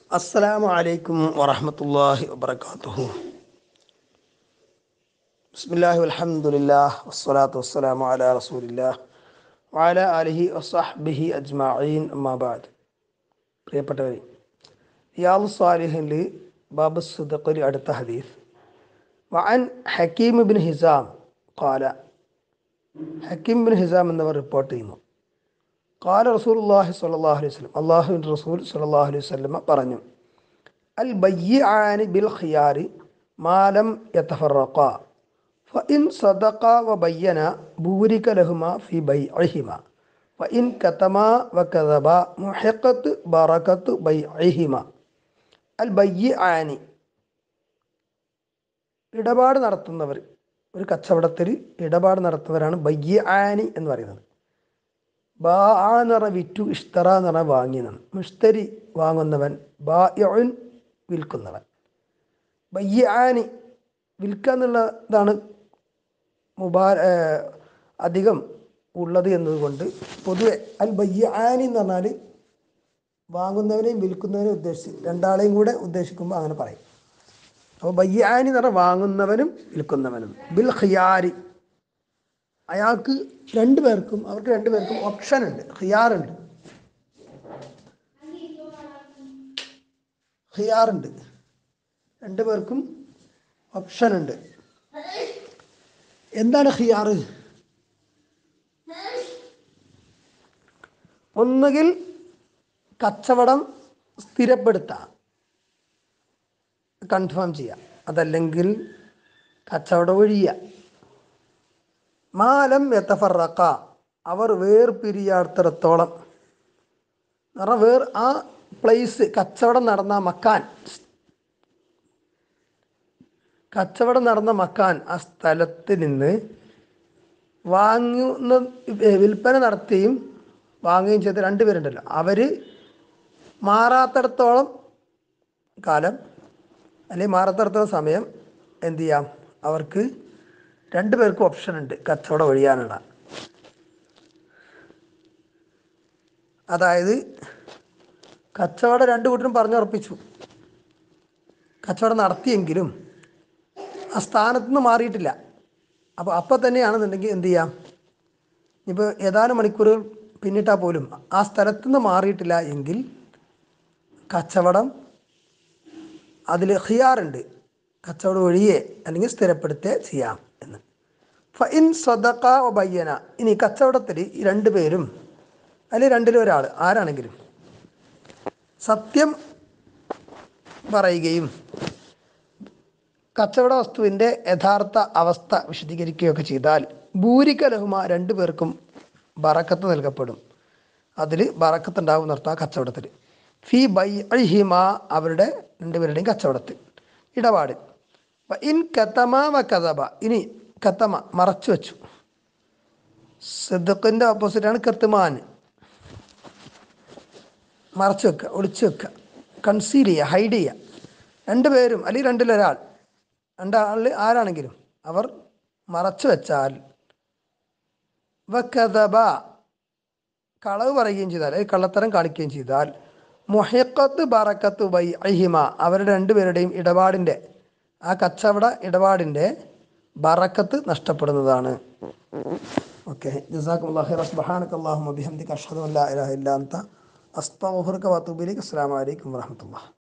അസ്സലാമു അലൈക്കും വറഹമത്തല്ലാഹി വബർക്കാത്തുഹു ബിസ്മില്ലാഹി വൽഹംദുലില്ലാഹ് വസ്സലാത്തു വസ്സലാമു അലാ റസൂലില്ലാഹ് വഅല ആലിഹി വസ്സഹ്ബിഹി അജ്മഈൻ അമ്മാ ബഅദ് പ്രിയപ്പെട്ടവരെ റിയാദു സ്വാലിഹിൽ ബാബു സുദഖിൽ അടുത്ത ഹദീസ് വഅൻ ഹക്കീം ബിൻ ഹിസാം ഖാല ഹക്കീം ബിൻ ഹിസാം എന്നിവർ റിപ്പോർട്ട് ചെയ്യുന്നു കാല റസൂലുള്ളാഹി സ്വല്ലല്ലാഹു അലൈഹി വസല്ലം അള്ളാഹുവിൻ്റെ റസൂൽ സ്വല്ലല്ലാഹു അലൈഹി വസല്ലം പറഞ്ഞു അൽ ബയ്യാനി ബിൽ ഖിയാരി മാലം യതഫറഖ ഫഇൻ സദഖ വബയ്യന ബൂരിക ലഹുമ ഫി ബൈഇഹിമ വഇൻ കതമ വകദബ മുഹിഖത്ത് ബറകത്ത് ബൈഇഹിമ അൽ ബയ്യാനി ഇടപാട് നടത്തുന്നവർ ഒരു കച്ചവടത്തിൽ ഇടപാട് നടത്തുന്നവരാണ് ബയ്യാനി എന്ന് പറയുന്നത് ബാ എന്ന് പറഞ്ഞ വിറ്റു ഇഷ്തറ എന്ന് പറഞ്ഞാൽ വാങ്ങിയതാണ് മുഷ്തരി വാങ്ങുന്നവൻ ബായൻ വിൽക്കുന്നവൻ ബയ്യാനി വിൽക്കുക എന്നുള്ളതാണ് മുബാ അധികം ഉള്ളത് എന്നതുകൊണ്ട് പൊതുവെ അൽ ബയ്യാനി എന്ന് പറഞ്ഞാൽ വാങ്ങുന്നവനെയും വിൽക്കുന്നവനെയും ഉദ്ദേശിച്ച് രണ്ടാളെയും കൂടെ ഉദ്ദേശിക്കുമ്പോൾ അങ്ങനെ പറയും അപ്പോൾ ബയ്യാനി എന്ന് പറഞ്ഞാൽ വാങ്ങുന്നവനും വിൽക്കുന്നവനും ബിൽ ഖിയാരി അയാൾക്ക് രണ്ടു പേർക്കും അവർക്ക് രണ്ടു പേർക്കും ഓപ്ഷൻ ഉണ്ട് ഖിയാറുണ്ട് ഖിയാറുണ്ട് രണ്ടു പേർക്കും ഓപ്ഷൻ ഉണ്ട് എന്താണ് ഖിയാറ് ഒന്നുകിൽ കച്ചവടം സ്ഥിരപ്പെടുത്താം കൺഫേം ചെയ്യാം അതല്ലെങ്കിൽ കച്ചവടം ഒഴിയാം മാലം എത്തഫറക്ക അവർ വേർപിരിയാത്തിടത്തോളം കാരണം വേർ ആ പ്ലേസ് കച്ചവടം നടന്ന മക്കാൻ കച്ചവടം നടന്ന മക്കാൻ ആ സ്ഥലത്ത് നിന്ന് വാങ്ങുന്ന വിൽപ്പന നടത്തുകയും വാങ്ങുകയും ചെയ്ത രണ്ടുപേരുണ്ടല്ലോ അവർ മാറാത്തിടത്തോളം കാലം അല്ലെങ്കിൽ മാറാത്തിടത്തോളം സമയം എന്തു ചെയ്യാം അവർക്ക് രണ്ടു പേർക്കും ഓപ്ഷൻ ഉണ്ട് കച്ചവടം ഒഴിയാനുള്ള അതായത് കച്ചവടം രണ്ടു കൂട്ടരും പറഞ്ഞുറപ്പിച്ചു കച്ചവടം നടത്തിയെങ്കിലും ആ സ്ഥാനത്ത് നിന്ന് മാറിയിട്ടില്ല അപ്പോൾ അപ്പം തന്നെയാണെന്നുണ്ടെങ്കിൽ എന്ത് ചെയ്യാം ഇപ്പോൾ ഏതാനും മണിക്കൂറുകൾ പിന്നിട്ടാൽ പോലും ആ സ്ഥലത്ത് നിന്ന് മാറിയിട്ടില്ല എങ്കിൽ കച്ചവടം അതിൽ ഹിയാറുണ്ട് കച്ചവടം ഒഴിയെ അല്ലെങ്കിൽ സ്ഥിരപ്പെടുത്തേ ചെയ്യാം എന്ന് ഫൈൻ സ്വതക്ക ബയ്യന ഇനി കച്ചവടത്തിൽ ഈ രണ്ട് പേരും അല്ലെങ്കിൽ രണ്ടിലും ഒരാൾ ആരാണെങ്കിലും സത്യം പറയുകയും കച്ചവട വസ്തുവിൻ്റെ യഥാർത്ഥ അവസ്ഥ വിശദീകരിക്കുകയൊക്കെ ചെയ്താൽ ഭൂരിക ലഹുമ രണ്ടു പേർക്കും ബറക്കത്ത് നൽകപ്പെടും അതിൽ ബറക്കത്ത് ഉണ്ടാവും നിർത്താം കച്ചവടത്തിൽ ഫി ബൈ ഹിമ അവരുടെ രണ്ടുപേരുടെയും കച്ചവടത്തിൽ ഇടപാടിൽ ഇൻ കത്തമ വ കഥബ ഇനി കത്തമ മറച്ചു വെച്ചു സിദ്ദഖിൻ്റെ ഓപ്പോസിറ്റാണ് കത്തുമാൻ മറച്ചു വെക്കുക ഒളിച്ചു വെക്കുക കൺസീൽ ചെയ്യുക ഹൈഡ് ചെയ്യുക രണ്ട് പേരും അല്ലെങ്കിൽ രണ്ടിലൊരാൾ രണ്ടാളിൽ ആരാണെങ്കിലും അവർ മറച്ചു വെച്ചാൽ വക്കഥബ കളവ് പറയുകയും ചെയ്താൽ അല്ലെങ്കിൽ കള്ളത്തരം കാണിക്കുകയും ചെയ്താൽ മൊഹിക്കത്ത് ബറക്കത്ത് ബൈ അഹിമ അവരുടെ രണ്ടുപേരുടെയും ഇടപാടിൻ്റെ ആ കച്ചവട ഇടപാടിൻ്റെ ബറക്കത്ത് നഷ്ടപ്പെടുന്നതാണ് ഓക്കെ ജസാഖുല്ലാ ഖൈർ സുബ്ഹാനക അല്ലാഹുമ്മ ബിഹംദിക അഷ്ഹദു അൻ ലാ ഇലാഹ ഇല്ല അൻത അസ്തഗ്ഫിറുക വഅതൂബു ഇലൈക അസ്സലാമു അലൈക്കും വറഹ്മത്തുള്ളാഹി